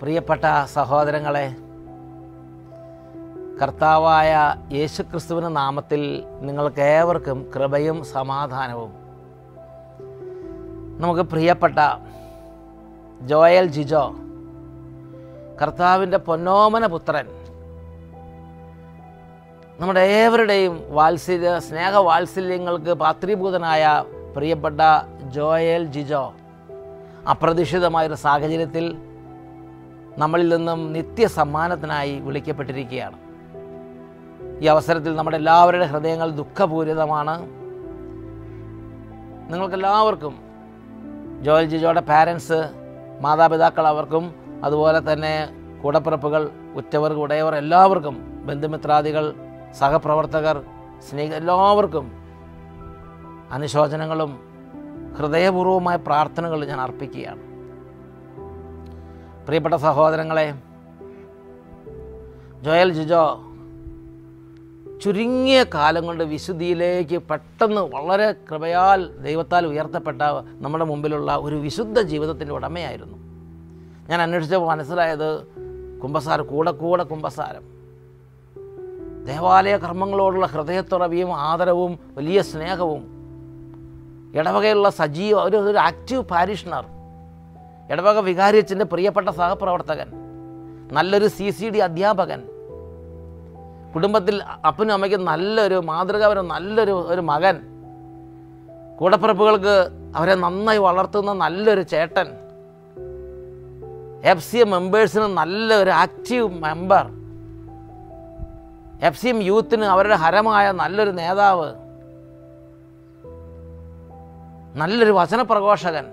പ്രിയപ്പെട്ട സഹോദരങ്ങളെ കർത്താവായ യേശുക്രിസ്തുവിന് നാമത്തിൽ നിങ്ങൾക്കേവർക്കും കൃപയും സമാധാനവും നമുക്ക് പ്രിയപ്പെട്ട ജോയൽ ജിജോ കർത്താവിൻ്റെ പൊന്നോമന പുത്രൻ നമ്മുടെ ഏവരുടെയും വാത്സല്യ സ്നേഹവാത്സല്യങ്ങൾക്ക് പാത്രീഭൂതനായ പ്രിയപ്പെട്ട ജോയൽ ജിജോ അപ്രതീക്ഷിതമായൊരു സാഹചര്യത്തിൽ നമ്മളിൽ നിന്നും നിത്യസമ്മാനത്തിനായി വിളിക്കപ്പെട്ടിരിക്കുകയാണ് ഈ അവസരത്തിൽ നമ്മുടെ എല്ലാവരുടെ ഹൃദയങ്ങൾ ദുഃഖപൂരിതമാണ് നിങ്ങൾക്കെല്ലാവർക്കും ജോയൽ ജിജോയുടെ പാരൻസ് മാതാപിതാക്കൾ അവർക്കും അതുപോലെ തന്നെ കൂടപ്പിറപ്പുകൾ ഉറ്റവർ ഉടയവർ എല്ലാവർക്കും ബന്ധുമിത്രാദികൾ സഹപ്രവർത്തകർ സ്നേഹ എല്ലാവർക്കും അനുശോചനങ്ങളും ഹൃദയപൂർവമായ പ്രാർത്ഥനകൾ ഞാൻ അർപ്പിക്കുകയാണ് പ്രിയപ്പെട്ട സഹോദരങ്ങളെ ജോയൽ ജിജോ ചുരുങ്ങിയ കാലം കൊണ്ട് വിശുദ്ധിയിലേക്ക് പെട്ടെന്ന് വളരെ കൃപയാൽ ദൈവത്താൽ ഉയർത്തപ്പെട്ട നമ്മുടെ മുമ്പിലുള്ള ഒരു വിശുദ്ധ ജീവിതത്തിൻ്റെ ഉടമയായിരുന്നു ഞാൻ അന്വേഷിച്ചപ്പോൾ മനസ്സിലായത് കുംഭസാരം കൂടെ കൂടെ കുംഭസാരം ദേവാലയ കർമ്മങ്ങളോടുള്ള ഹൃദയത്തുറവിയും ആദരവും വലിയ സ്നേഹവും ഇടവകയുള്ള സജീവ ഒരു ഒരു ആക്റ്റീവ് പാരിഷണർ ഇടവക വികാരിയച്ഛൻ്റെ പ്രിയപ്പെട്ട സഹപ്രവർത്തകൻ നല്ലൊരു സി സി ഡി അധ്യാപകൻ കുടുംബത്തിൽ അപ്പനും അമ്മയ്ക്കും നല്ലൊരു മാതൃകാപരം നല്ലൊരു ഒരു മകൻ കൂടപ്പിറപ്പുകൾക്ക് അവരെ നന്നായി വളർത്തുന്ന നല്ലൊരു ചേട്ടൻ എഫ് സി എം മെമ്പേഴ്സിന് നല്ലൊരു active member F C M യൂത്തിന് അവരുടെ ഹരമായ നല്ലൊരു നേതാവ് നല്ലൊരു വചനപ്രഘോഷകൻ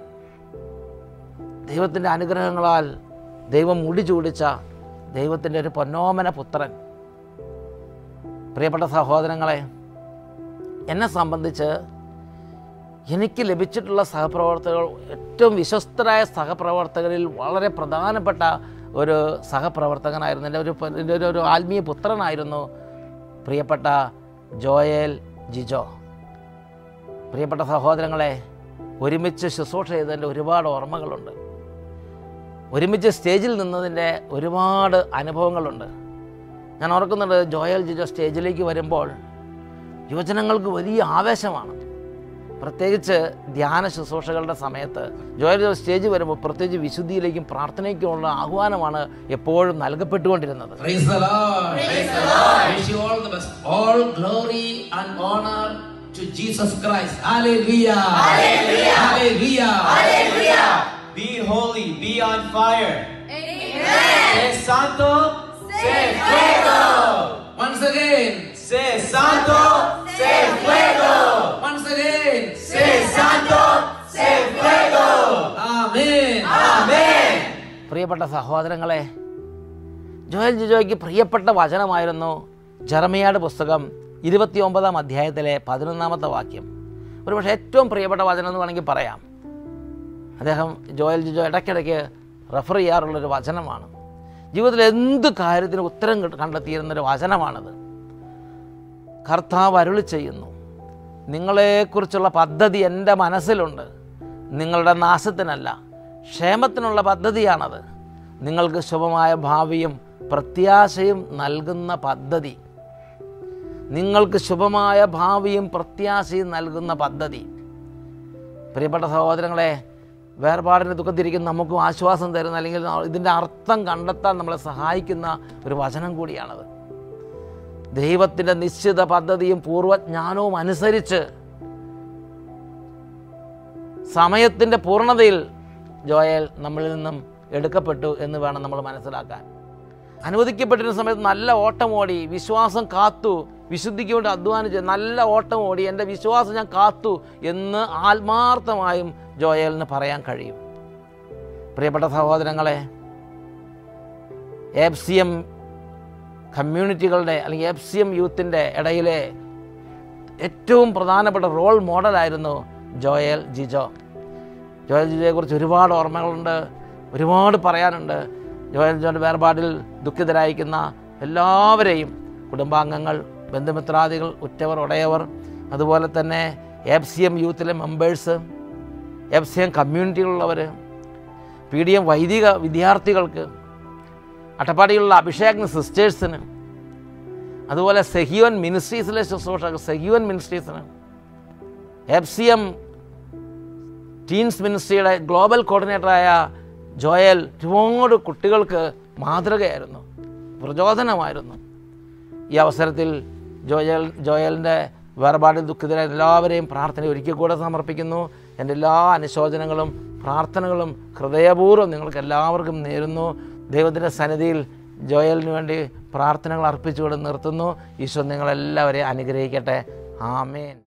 ദൈവത്തിൻ്റെ അനുഗ്രഹങ്ങളാൽ ദൈവം മുടി ചൂടിച്ച ദൈവത്തിൻ്റെ ഒരു പൊന്നോമന പുത്രൻ പ്രിയപ്പെട്ട സഹോദരങ്ങളെ എന്നെ സംബന്ധിച്ച് എനിക്ക് ലഭിച്ചിട്ടുള്ള സഹപ്രവർത്തകർ ഏറ്റവും വിശ്വസ്തരായ സഹപ്രവർത്തകരിൽ വളരെ പ്രധാനപ്പെട്ട ഒരു സഹപ്രവർത്തകനായിരുന്നു എൻ്റെ ഒരു എൻ്റെ ഒരു ഒരു ആത്മീയ പുത്രനായിരുന്നു പ്രിയപ്പെട്ട ജോയൽ ജിജോ പ്രിയപ്പെട്ട സഹോദരങ്ങളെ ഒരുമിച്ച് ശുശ്രൂഷ ചെയ്തതിൻ്റെ ഒരുപാട് ഓർമ്മകളുണ്ട് ഒരുമിച്ച് സ്റ്റേജിൽ നിന്നതിൻ്റെ ഒരുപാട് അനുഭവങ്ങളുണ്ട് ഞാൻ ഓർക്കുന്നുണ്ട് ജോയൽ ജിജോ സ്റ്റേജിലേക്ക് വരുമ്പോൾ യുവജനങ്ങൾക്ക് വലിയ ആവേശമാണ് പ്രത്യേകിച്ച് ധ്യാന ശുശ്രൂഷകളുടെ സമയത്ത് ജോയൽ ജിജോ സ്റ്റേജ് വരുമ്പോൾ പ്രത്യേകിച്ച് വിശുദ്ധിയിലേക്കും പ്രാർത്ഥനയ്ക്കുമുള്ള ആഹ്വാനമാണ് എപ്പോഴും നൽകപ്പെട്ടുകൊണ്ടിരുന്നത് Praise the Lord. Praise the Lord. Wish you all the best. All glory and honor to Jesus Christ. Hallelujah. Hallelujah. Hallelujah. Hallelujah. Be holy, be on fire. Amen. Say santo, say fuego. Once again. Say santo, say fuego. Once again. Say santo, say fuego. Amen. Amen. പ്രിയപ്പെട്ട സഹോദരങ്ങളെ Joel ജിജോയ്ക്ക് പ്രിയപ്പെട്ട വചനമായിരുന്നു ജർമിയാട് പുസ്തകം ഇരുപത്തിയൊമ്പതാം അധ്യായത്തിലെ പതിനൊന്നാമത്തെ വാക്യം ഒരുപക്ഷെ ഏറ്റവും പ്രിയപ്പെട്ട വചനം എന്ന് വേണമെങ്കിൽ പറയാം അദ്ദേഹം ജോയൽ ജിജോ ഇടയ്ക്കിടയ്ക്ക് റെഫർ ചെയ്യാറുള്ളൊരു വചനമാണ് ജീവിതത്തിൽ എന്ത് കാര്യത്തിനും ഉത്തരം കിട്ട- കണ്ടെത്തിയിരുന്നൊരു വചനമാണത് കർത്താവ് അരുളി ചെയ്യുന്നു നിങ്ങളെക്കുറിച്ചുള്ള പദ്ധതി എൻ്റെ മനസ്സിലുണ്ട് നിങ്ങളുടെ നാശത്തിനല്ല ക്ഷേമത്തിനുള്ള പദ്ധതിയാണത് നിങ്ങൾക്ക് ശുഭമായ ഭാവിയും പ്രത്യാശയും നൽകുന്ന പദ്ധതി നിങ്ങൾക്ക് ശുഭമായ ഭാവിയും പ്രത്യാശയും നൽകുന്ന പദ്ധതി പ്രിയപ്പെട്ട സഹോദരങ്ങളെ വേർപാടിന് ദുഃഖത്തിരിക്കുന്ന നമുക്കും ആശ്വാസം തരുന്ന അല്ലെങ്കിൽ ഇതിൻ്റെ അർത്ഥം കണ്ടെത്താൻ നമ്മളെ സഹായിക്കുന്ന ഒരു വചനം കൂടിയാണത് ദൈവത്തിൻ്റെ നിശ്ചിത പദ്ധതിയും പൂർവ്വജ്ഞാനവും അനുസരിച്ച് സമയത്തിൻ്റെ പൂർണ്ണതയിൽ ജോയൽ നമ്മളിൽ നിന്നും എടുക്കപ്പെട്ടു എന്ന് വേണം നമ്മൾ മനസ്സിലാക്കാൻ അനുവദിക്കപ്പെട്ടിരുന്ന സമയത്ത് നല്ല ഓട്ടം ഓടി വിശ്വാസം കാത്തു വിശുദ്ധിക്ക് വേണ്ടി അധ്വാനിച്ച് നല്ല ഓട്ടം ഓടി എൻ്റെ വിശ്വാസം ഞാൻ കാത്തു എന്ന് ആത്മാർത്ഥമായും ജോയലിന് പറയാൻ കഴിയും പ്രിയപ്പെട്ട സഹോദരങ്ങളെ എഫ് സി എം കമ്മ്യൂണിറ്റികളുടെ അല്ലെങ്കിൽ എഫ് സി എം യൂത്തിൻ്റെ ഇടയിലെ ഏറ്റവും പ്രധാനപ്പെട്ട റോൾ മോഡലായിരുന്നു ജോയൽ ജിജോ ജോയൽ ജിജോയെക്കുറിച്ച് ഒരുപാട് ഓർമ്മകളുണ്ട് ഒരുപാട് പറയാനുണ്ട് ജോയൽ ജിജോൻ്റെ വേർപാടിൽ ദുഃഖിതരായിരിക്കുന്ന എല്ലാവരെയും കുടുംബാംഗങ്ങൾ ബന്ധുമിത്രാദികൾ ഉറ്റവർ ഉടയവർ അതുപോലെ തന്നെ എഫ് സി എം യൂത്തിലെ മെമ്പേഴ്സ് എഫ് സി എം കമ്മ്യൂണിറ്റിയിലുള്ളവർ പി ഡി എം വൈദിക വിദ്യാർത്ഥികൾക്ക് അട്ടപ്പാടിയിലുള്ള അഭിഷേക് സിസ്റ്റേഴ്സിന് അതുപോലെ സെഹിയോൻ മിനിസ്ട്രീസിലെ ശുശ്രൂഷകർ സെഹിയോൻ മിനിസ്ട്രീസിന് എഫ് സി എം ടീൻസ് മിനിസ്ട്രിയുടെ ഗ്ലോബൽ കോർഡിനേറ്ററായ ജോയൽ ഒരുപാട് കുട്ടികൾക്ക് മാതൃകയായിരുന്നു പ്രചോദനമായിരുന്നു ഈ അവസരത്തിൽ ജോയൽ ജോയലിൻ്റെ വേർപാടിൽ ദുഃഖിതരായ എല്ലാവരെയും പ്രാർത്ഥന ഒരിക്കൽ കൂടെ സമർപ്പിക്കുന്നു എൻ്റെ എല്ലാ അനുശോചനങ്ങളും പ്രാർത്ഥനകളും ഹൃദയപൂർവ്വം നിങ്ങൾക്ക് എല്ലാവർക്കും നേരുന്നു ദൈവത്തിൻ്റെ സന്നിധിയിൽ ജോയലിന് വേണ്ടി പ്രാർത്ഥനകൾ അർപ്പിച്ചുകൊണ്ട് നിർത്തുന്നു ഈശോ നിങ്ങളെല്ലാവരെയും അനുഗ്രഹിക്കട്ടെ ആമേൻ